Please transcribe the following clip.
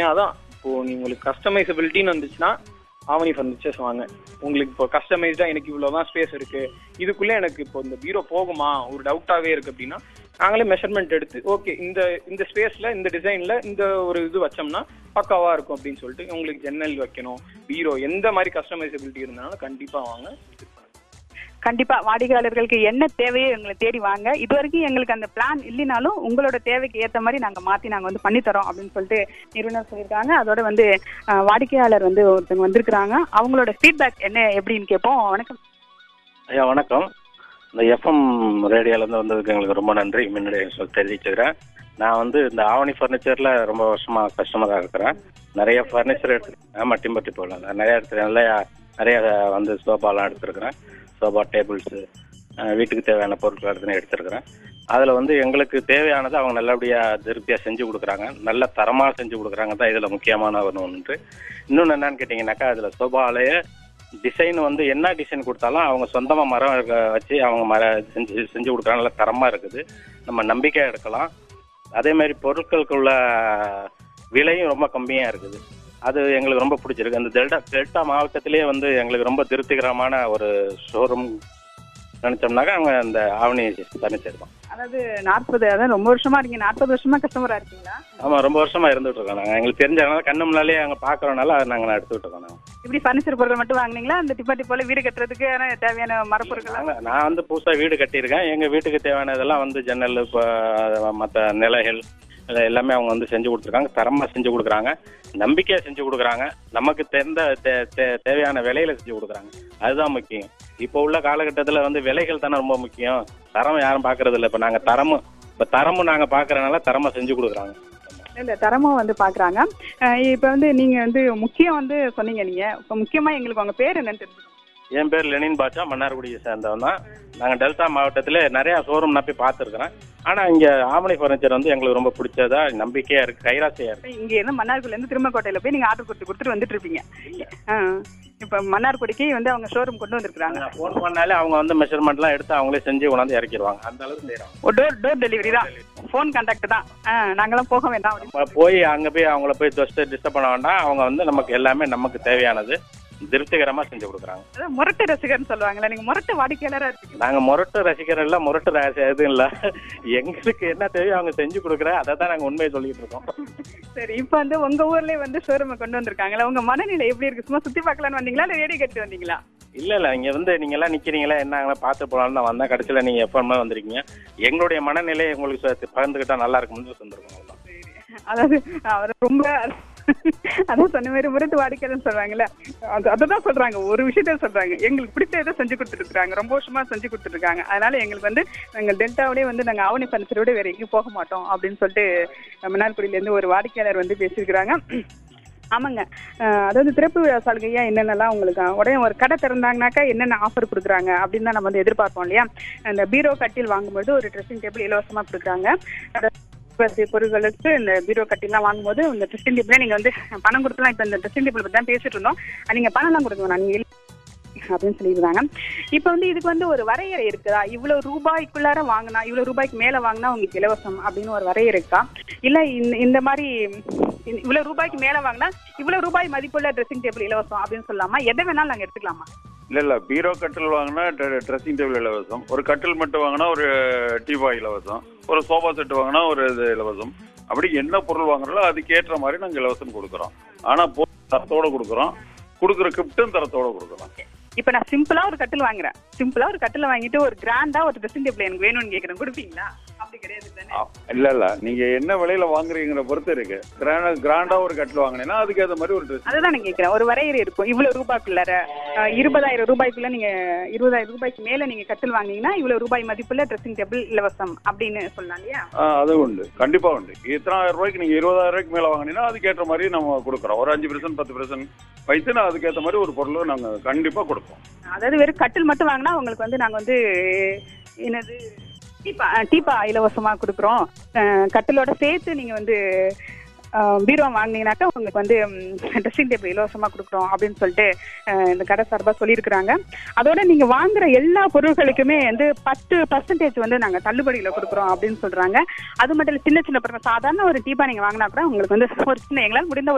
அதான் இப்போ நீ உங்களுக்கு கஸ்டமைசபிலிட்டின்னு வந்துச்சுன்னா ஆவணி ஃபர்னிச்சர்ஸ் வாங்க உங்களுக்கு இப்போ கஸ்டமைஸ்டா எனக்கு இவ்வளவுதான் ஸ்பேஸ் இருக்கு இதுக்குள்ள எனக்கு இப்போ இந்த பீரோ போகுமா ஒரு டவுட்டாவே இருக்கு அப்படின்னா நாங்களே மெஷர்மெண்ட் எடுத்து ஓகே இந்த இந்த ஸ்பேஸ்ல இந்த டிசைன்ல இந்த ஒரு இது வச்சோம்னா பக்காவா இருக்கும் அப்படின்னு சொல்லிட்டு உங்களுக்கு ஜன்னல் வைக்கணும் பீரோ எந்த மாதிரி கஸ்டமைசபிலிட்டி இருந்தாலும் கண்டிப்பா வாங்க கண்டிப்பா வாடிக்கையாளர்களுக்கு என்ன தேவையோ எங்களை தேடி வாங்க இது வரைக்கும் எங்களுக்கு அந்த பிளான் இல்லைனாலும் உங்களோட தேவைக்கு ஏத்த மாதிரி நாங்க மாத்தி நாங்க வந்து பண்ணி தரோம் அப்படின்னு சொல்லிட்டு நிறுவனர் சொல்லியிருக்காங்க அதோட வந்து அஹ், வாடிக்கையாளர் வந்து ஒருத்தவங்க வந்திருக்கிறாங்க அவங்களோட ஃபீட்பேக் என்ன எப்படின்னு கேட்போம் வணக்கம் ஐயா வணக்கம் இந்த எஃப்எம் ரேடியோலேருந்து வந்ததுக்கு எங்களுக்கு ரொம்ப நன்றி முன்னாடி சொல்லி தெரிவிச்சுக்கிறேன் நான் வந்து இந்த ஆவணி ஃபர்னிச்சரில் ரொம்ப வருஷமாக கஸ்டமராக இருக்கிறேன் நிறைய ஃபர்னிச்சர் எடுத்து ஆமாம் டிம்பர் டிப்போவில் நிறைய எடுத்து நிறைய நிறைய வந்து சோஃபாலாம் எடுத்துருக்கிறேன் சோஃபா டேபிள்ஸு வீட்டுக்கு தேவையான பொருட்கள் எடுத்து எடுத்துருக்கிறேன் அதில் வந்து எங்களுக்கு தேவையானது அவங்க நல்லபடியாக திருப்தியாக செஞ்சு கொடுக்குறாங்க நல்ல தரமாக செஞ்சு கொடுக்குறாங்க தான் இதில் முக்கியமான ஒன்று ஒன்று இன்னொன்று என்னன்னு கேட்டிங்கனாக்கா அதில் சோஃபாலேயே டிசைன் வந்து என்ன டிசைன் கொடுத்தாலும் அவங்க சொந்தமாக மரம் இருக்க- வச்சு அவங்க மர செஞ்சு செஞ்சு கொடுக்குறாங்க நல்ல தரமாக இருக்குது நம்ம நம்பிக்கையாக எடுக்கலாம் அதே மாதிரி பொருட்களுக்குள்ள விலையும் ரொம்ப கம்மியாக இருக்குது அது எங்களுக்கு ரொம்ப பிடிச்சிருக்கு அந்த டெல்டா டெல்டா மாவட்டத்திலேயே வந்து எங்களுக்கு ரொம்ப திருப்திகரமான ஒரு ஷோரூம் நினச்சோம்னாக்கா அவங்க அந்த ஆவணி ஃபர்னிச்சர் தான் அதாவது நாற்பது அதாவது ரொம்ப வருஷமா இருக்கீங்க நாற்பது வருஷமா கஸ்டமரா இருக்கீங்களா ஆமாம் ரொம்ப வருஷமாக இருந்துகிட்டு இருக்கோம் நாங்கள் எங்களுக்கு தெரிஞ்சதுனால கண்ணு முன்னாலே அங்கே பார்க்குறோனால அதை நாங்கள் எடுத்துக்கிட்டு இருக்கோம் நாங்கள் இப்படி ஃபர்னிச்சர் பொருட்கள் மட்டும் வாங்குனீங்களா அந்த டிப்பா டிப்போல வீடு கட்டுறதுக்கு தேவையான மரப்பொருட்கள் நாங்க- நான் வந்து புதுசாக வீடு கட்டியிருக்கேன் எங்கள் வீட்டுக்கு தேவையானதெல்லாம் வந்து ஜன்னல் இப்போ மற்ற நிலைகள் இது எல்லாமே அவங்க வந்து செஞ்சு கொடுத்துருக்காங்க தரமாக செஞ்சு கொடுக்குறாங்க நம்பிக்கையாக செஞ்சு கொடுக்குறாங்க நமக்கு தெரிந்த தே- தே- தேவையான விலையில செஞ்சு கொடுக்குறாங்க அதுதான் முக்கியம் இப்போ உள்ள காலகட்டத்தில் வந்து விலைகள் தானே ரொம்ப முக்கியம் தரம் யாரும் பார்க்கறது இல்லை இப்போ நாங்கள் தரமும் இப்போ தரமும் நாங்கள் பார்க்கறதுனால தரமாக செஞ்சு கொடுக்குறாங்க இல்ல தரமா வந்து பாக்குறாங்க அஹ் இப்ப வந்து நீங்க வந்து முக்கியம் வந்து சொன்னீங்க நீங்க இப்ப முக்கியமா எங்களுக்கு உங்க பேர் என்னன்னு தெரிஞ்சுக்கணும் என் பேர் லெனின் பாட்சா மன்னார்குடியை சேர்ந்தவன் தான் நாங்கள் டெல்டா மாவட்டத்தில் நிறையா ஷோரூம் நான் போய் பார்த்துருக்குறேன் ஆனால் இங்கே ஆமணி ஃபர்னிச்சர் வந்து எங்களுக்கு ரொம்ப பிடிச்சதா நம்பிக்கையாக இருக்குது கைராசியாக இருக்குது இங்க இருந்து மன்னார்குடில இருந்து திருமக்கோட்டையில போய் நீங்க ஆர்டர் கொடுத்து கொடுத்துட்டு வந்துட்டு இருப்பீங்க அஹ் இப்ப மன்னார்குடிக்கு வந்து அவங்க ஷோரூம் கொண்டு வந்திருக்காங்க நாங்கள் ஃபோன் பண்ணாலே அவங்க வந்து மெஷர்மெண்ட்லாம் எடுத்து அவங்களே செஞ்சு கொண்டாந்து இறக்கிடுவாங்க அந்த அளவுக்கு செய்கிறாங்க டோர் டோர் டெலிவரி தான் ஃபோன் கான்டாக்ட் தான் அஹ் நாங்கெல்லாம் போக வேண்டாம் அப்படின்னு போய் அங்கே போய் அவங்கள போய் ஜஸ்ட் டிஸ்டர்ப் பண்ண வேண்டாம் அவங்க வந்து நமக்கு எல்லாமே நமக்கு தேவையானது திருப்திகரமாக செஞ்சு கொடுக்குறாங்க அதான் முரட்டு ரசிகர்னு சொல்லுவாங்கல்ல நீங்க முரட்டு வாடிக்கையாளரா இருக்கீங்க நாங்கள் முரட்டு ரசிகர் இல்லை முரட்டு ரசி எதுவும் இல்லை எங்களுக்கு என்ன தேவையோ அவங்க செஞ்சு கொடுக்குற அதை தான் நாங்கள் உண்மையை சொல்லிட்டு இருக்கோம் சரி இப்ப வந்து உங்க ஊர்லயே வந்து ஷோரூம் கொண்டு வந்திருக்காங்கல்ல உங்க மனநிலை எப்படி இருக்கு சும்மா சுத்தி பார்க்கலாம்னு வந்தீங்களா இல்ல ரேடியோ கட்டி வந்தீங்களா இல்ல இல்ல இங்க வந்து நீங்க எல்லாம் நிக்கிறீங்களா என்ன பார்த்து போலாம்னு நான் வந்தேன் கடைசியில நீங்க எப்பவுமே வந்திருக்கீங்க எங்களுடைய மனநிலை உங்களுக்கு சேர்த்து பகிர்ந்துக்கிட்டா நல்லா இருக்கும்னு வந்திருக்கோம் அவ்வளவுதான். அதாவது அவர் ரொம்ப அதான் சொன்ன மாதிரி முரட்டு வாடிக்கையாளர்னு சொல்றாங்கல்ல அது அததான் சொல்றாங்க ஒரு விஷயத்த சொல்றாங்க எங்களுக்கு பிடிச்ச இதை செஞ்சு கொடுத்துருக்காங்க ரொம்ப வருஷமா செஞ்சு கொடுத்துருக்காங்க அதனால எங்களுக்கு வந்து நாங்க டெல்டாவிலே வந்து நாங்க ஆவணி ஃபர்னிச்சரோட வேற எங்கேயும் போக மாட்டோம் அப்படின்னு சொல்லிட்டு மன்னார்குடியில இருந்து ஒரு வாடிக்கையாளர் வந்து பேசியிருக்கிறாங்க ஆமாங்க அஹ் அதாவது திறப்பு விழா சலுகையா என்னென்னலாம் உங்களுக்கு உடனே ஒரு கடை திறந்தாங்கனாக்கா என்னென்ன ஆஃபர் கொடுக்குறாங்க அப்படின்னு தான் நம்ம வந்து எதிர்பார்ப்போம் இல்லையா அந்த பீரோ கட்டில் வாங்கும்போது ஒரு ட்ரெஸ்ஸிங் டேபிள் இலவசமா கொடுக்குறாங்க அதாவது பொருட்களுக்கு இந்த பீரோ கட்டிலாம் வாங்கும்போது இந்த ட்ரெஸ்ஸிங் டேபிளே நீங்க வந்து பணம் கொடுத்துலாம் இப்போ இந்த ட்ரெஸ்ஸிங் டேபிள் பற்றி தான் பேசிட்டு இருந்தோம் நீங்க பணம்லாம் கொடுக்க வேணாம் நீங்க இல்ல- அப்படின்னு சொல்லியிருந்தாங்க இப்போ வந்து இதுக்கு வந்து ஒரு வரையறை இருக்குதா இவ்வளவு ரூபாய்க்குள்ளார வாங்கினா இவ்வளவு ரூபாய்க்கு மேல வாங்கினா உங்களுக்கு இலவசம் அப்படின்னு ஒரு வரையறை இருக்கா இல்ல இந்த இந்த மாதிரி இந்த- இவ்வளவு ரூபாய்க்கு மேல வாங்கினா இவ்வளவு ரூபாய் மதிப்புள்ள ட்ரெஸ்ஸிங் டேபிள் இலவசம் அப்படின்னு சொல்லலாமா எதை வேணாலும் நாங்க எடுத்துக்கலாமா இல்ல இல்ல பீரோ கட்டில் வாங்கினா ட்ரெஸ்ஸிங் டேபிள் இலவசம் ஒரு கட்டில் மட்டும் வாங்கினா ஒரு டீபாய் இலவசம் ஒரு சோஃபா செட் வாங்கினா ஒரு இது இலவசம் அப்படி என்ன பொருள் வாங்குறோமோ அதுக்கேற்ற மாதிரி நாங்கள் இலவசம் கொடுக்குறோம் ஆனா பொருள் தரத்தோட கொடுக்குறோம் கொடுக்குற கிஃப்ட்டும் தரத்தோட கொடுக்குறோம் இப்போ நான் சிம்பிளா ஒரு கட்டில் வாங்குறேன் சிம்பிளா ஒரு கட்டில் வாங்கிட்டு ஒரு கிராண்டா ஒரு ட்ரெஸ்ஸிங் டேபிள் எனக்கு வேணும்னு கேக்குறேன் கொடுப்பீங்களா அப்படி கிடையாது தானே ஆ, இல்ல இல்ல நீங்க என்ன விலையில வாங்குறீங்கிற பொறுத்து இருக்கு கிராண்டா கிராண்டா ஒரு கட்டில் வாங்கினீங்கன்னா அதுக்கேற்ற மாதிரி ஒரு ட்ரெஸ் அதுதான் நான் கேட்கிறேன் ஒரு வரையறை இருக்கும் இவ்வளவு ரூபாய்க்குள்ளார அஹ், இருபதாயிரம் ரூபாய்க்குள்ள நீங்க இருபதாயிரம் ரூபாய்க்கு மேல நீங்க கட்டில் வாங்குனீங்கன்னா இவ்வளவு ரூபாய் மதிப்புள்ள ட்ரெஸ்ஸிங் டேபிள் இலவசம் அப்படின்னு சொல்லலாம் இல்லையா அது உண்டு கண்டிப்பா உண்டு இத்தனாயிரம் ரூபாய்க்கு நீங்க இருபதாயிரம் ரூபாய்க்கு மேல வாங்கினீங்கன்னா அதுக்கேற்ற மாதிரி நம்ம கொடுக்குறோம் ஒரு அஞ்சு பர்சன்ட் பத்து பர்சன்ட் வைத்து நான் அதுக்கேற்ற மாதிரி ஒரு பொருளை நாங்க கண்டிப்பா கொடுப்போம் அதாவது வெறும் கட்டில் மட்டும் வாங்கினா உங்களுக்கு வந்து நாங்க வந்து என்னது டீப்பா டீப்பா இலவசமா கொடுக்குறோம் அஹ், கட்டிலோட சேர்த்து நீங்க வந்து அஹ், பீரோ வாங்கினீங்கன்னாக்கா உங்களுக்கு வந்து ட்ரெஸ்ஸிங் டேபிள் இலவசமா கொடுக்குறோம் அப்படின்னு சொல்லிட்டு அஹ், இந்த கடை சார்பா சொல்லியிருக்கிறாங்க அதோட நீங்க வாங்குற எல்லா பொருட்களுக்குமே வந்து பத்து பர்சன்டேஜ் வந்து நாங்க தள்ளுபடியில கொடுக்குறோம் அப்படின்னு சொல்றாங்க அது மட்டும் இல்ல சின்ன சின்ன பொருட்கள் சாதாரண ஒரு டீப்பா நீங்க வாங்கினா கூட உங்களுக்கு வந்து ஒரு சின்ன எங்களால் முடிந்த